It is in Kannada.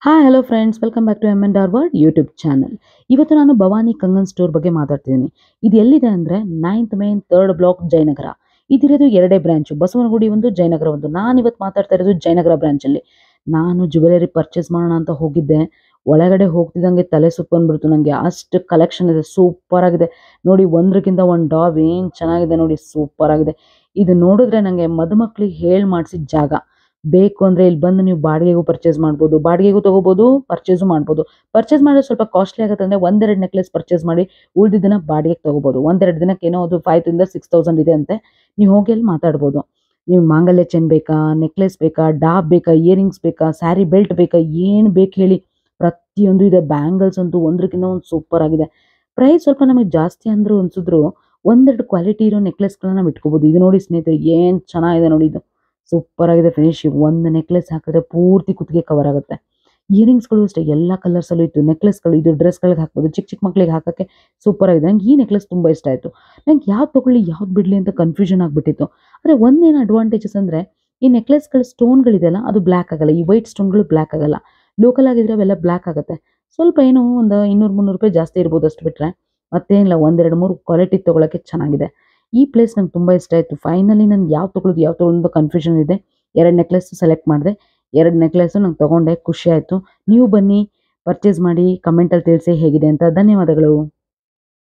hi hello friends welcome back to M N Dharwad YouTube channel ಇವತ್ತು ನಾನು ಭವಾನಿ ಕಂಗನ್ ಸ್ಟೋರ್ ಬಗ್ಗೆ ಮಾತಾಡ್ತಿದ್ದೀನಿ ಇದು ಎಲ್ಲಿದೆ ಅಂದರೆ ninth main third block Jayanagar ಇದಿರೋದು ಎರಡೇ ಬ್ರಾಂಚು ಬಸವನಗುಡಿ ಒಂದು ಜಯನಗರ ಒಂದು ನಾನು ಇವತ್ತು ಮಾತಾಡ್ತಾ ಇರೋದು ಜಯನಗರ ಬ್ರಾಂಚಲ್ಲಿ ನಾನು ಜುವೆಲರಿ ಪರ್ಚೇಸ್ ಮಾಡೋಣ ಅಂತ ಹೋಗಿದ್ದೆ ಒಳಗಡೆ ಹೋಗ್ತಿದ್ದಂಗೆ ತಲೆ ಸುತ್ತ ಬಂದ್ಬಿಡ್ತು ನನಗೆ ಅಷ್ಟು ಕಲೆಕ್ಷನ್ ಇದೆ ಸೂಪರ್ ಆಗಿದೆ ನೋಡಿ ಒಂದ್ರಕ್ಕಿಂತ ಒಂದು ಡಾಬ್ ಏನು ಚೆನ್ನಾಗಿದೆ ನೋಡಿ ಸೂಪರ್ ಆಗಿದೆ ಇದು ನೋಡಿದ್ರೆ ನನಗೆ ಮದುಮಕ್ಳಿಗೆ ಹೇಳಿ ಮಾಡಿಸಿದ ಜಾಗ ಬೇಕು ಅಂದರೆ ಇಲ್ಲಿ ಬಂದು ನೀವು ಬಾಡಿಗೆಗೂ ಪರ್ಚೇಸ್ ಮಾಡ್ಬೋದು ಬಾಡಿಗೆಗೂ ತೊಗೋಬೋದು ಪರ್ಚೇಸು ಮಾಡ್ಬೋದು ಪರ್ಚೇಸ್ ಮಾಡೋದು ಸ್ವಲ್ಪ ಕಾಸ್ಟ್ಲಿ ಆಗುತ್ತೆ ಅಂದರೆ ಒಂದೆರಡು ನೆಕ್ಲೆಸ್ ಪರ್ಚೇಸ್ ಮಾಡಿ ಉಳಿದಿದ್ದನ್ನ ಬಾಡಿಗೆಗೆ ತೊಗೋಬೋದು ಒಂದೆರಡು ದಿನಕ್ಕೆ ಏನೋ ಅದು ಫೈವ್ ಇಂದ ಸಿಕ್ಸ್ ತೌಸಂಡ್ ಇದೆ ಅಂತೆ ನೀವು ಹೋಗಿ ಅಲ್ಲಿ ಮಾತಾಡ್ಬೋದು ನೀವು ಮಾಂಗಲ್ಯ ಚೆನ್ ಬೇಕಾ ನೆಕ್ಲೆಸ್ ಬೇಕಾ ಡಾಬ್ ಬೇಕಾ ಇಯರಿಂಗ್ಸ್ ಬೇಕಾ ಸ್ಯಾರಿ ಬೆಲ್ಟ್ ಬೇಕಾ ಏನು ಬೇಕು ಹೇಳಿ ಪ್ರತಿಯೊಂದು ಇದೆ ಬ್ಯಾಂಗಲ್ಸ್ ಅಂತೂ ಒಂದಕ್ಕಿಂತ ಒಂದು ಸೂಪರ್ ಆಗಿದೆ ಪ್ರೈಸ್ ಸ್ವಲ್ಪ ನಮಗೆ ಜಾಸ್ತಿ ಅಂದರೂ ಅನ್ಸಿದ್ರು ಒಂದೆರಡು ಕ್ವಾಲಿಟಿ ಇರೋ ನೆಕ್ಲೆಸ್ಗಳನ್ನ ನಾವು ಇಟ್ಕೋಬೋದು ಇದು ನೋಡಿ ಸ್ನೇಹಿತರೆ ಏನು ಚೆನ್ನಾಗಿದೆ ನೋಡಿ ಇದು ಸೂಪರ್ ಆಗಿದೆ ಫಿನಿಶಿಂಗ್ ಒಂದು ನೆಕ್ಲೆಸ್ ಹಾಕಿದ್ರೆ ಪೂರ್ತಿ ಕುತ್ತಿಗೆ ಕವರ್ ಆಗುತ್ತೆ ಇಯರಿಂಗ್ಸ್ಗಳು ಅಷ್ಟೇ ಎಲ್ಲ ಕಲರ್ಸಲ್ಲೂ ಇತ್ತು ನೆಕ್ಲೆಸ್ಗಳು ಇದು ಡ್ರೆಸ್ಗಳಿಗೆ ಹಾಕ್ಬೋದು ಚಿಕ್ಕ ಚಿಕ್ಕ ಮಕ್ಕಳಿಗೆ ಹಾಕೋಕ್ಕೆ ಸೂಪರ್ ಆಗಿದೆ ನಂಗೆ ಈ ನೆಕ್ಲೆಸ್ ತುಂಬ ಇಷ್ಟ ಆಯಿತು ನಂಗೆ ಯಾವ್ದು ತೊಗೊಳ್ಳಿ ಯಾವ್ದು ಬಿಡಲಿ ಅಂತ ಕನ್ಫ್ಯೂಷನ್ ಆಗಿಬಿಟ್ಟಿತ್ತು ಆದರೆ ಒಂದೇನು ಅಡ್ವಾಂಟೇಜಸ್ ಅಂದರೆ ಈ ನೆಕ್ಲೆಸ್ಗಳ ಸ್ಟೋನ್ಗಳಿದೆಯಲ್ಲ ಅದು ಬ್ಲ್ಯಾಕ್ ಆಗಲ್ಲ ಈ ವೈಟ್ ಸ್ಟೋನ್ಗಳು ಬ್ಲ್ಯಾಕ್ ಆಗಲ್ಲ ಲೋಕಲ್ ಆಗಿದ್ರೆ ಅವೆಲ್ಲ ಬ್ಲ್ಯಾಕ್ ಆಗುತ್ತೆ ಸ್ವಲ್ಪ ಏನೋ ಒಂದು ಇನ್ನೂರು ಮುನ್ನೂರು ರೂಪಾಯಿ ಜಾಸ್ತಿ ಇರ್ಬೋದು ಅಷ್ಟು ಬಿಟ್ಟರೆ ಮತ್ತೇನಿಲ್ಲ ಒಂದೆರಡು ಮೂರು ಕ್ವಾಲಿಟಿ ತೊಗೊಳಕ್ಕೆ ಚೆನ್ನಾಗಿದೆ ಈ ಪ್ಲೇಸ್ ನಂಗೆ ತುಂಬ ಇಷ್ಟ ಆಯಿತು ಫೈನಲಿ ನಾನು ಯಾವ ತೊಗೊಳೋದು ಯಾವ ತೊಗೊಳೋದು ಕನ್ಫ್ಯೂಷನ್ ಇದೆ ಎರಡು ನೆಕ್ಲೆಸ್ ಸೆಲೆಕ್ಟ್ ಮಾಡಿದೆ ಎರಡು ನೆಕ್ಲೆಸ್ಸು ನಂಗೆ ತೊಗೊಂಡೆ ಖುಷಿ ಆಯಿತು ನೀವು ಬನ್ನಿ ಪರ್ಚೇಸ್ ಮಾಡಿ ಕಮೆಂಟಲ್ಲಿ ತಿಳಿಸಿ ಹೇಗಿದೆ ಅಂತ ಧನ್ಯವಾದಗಳು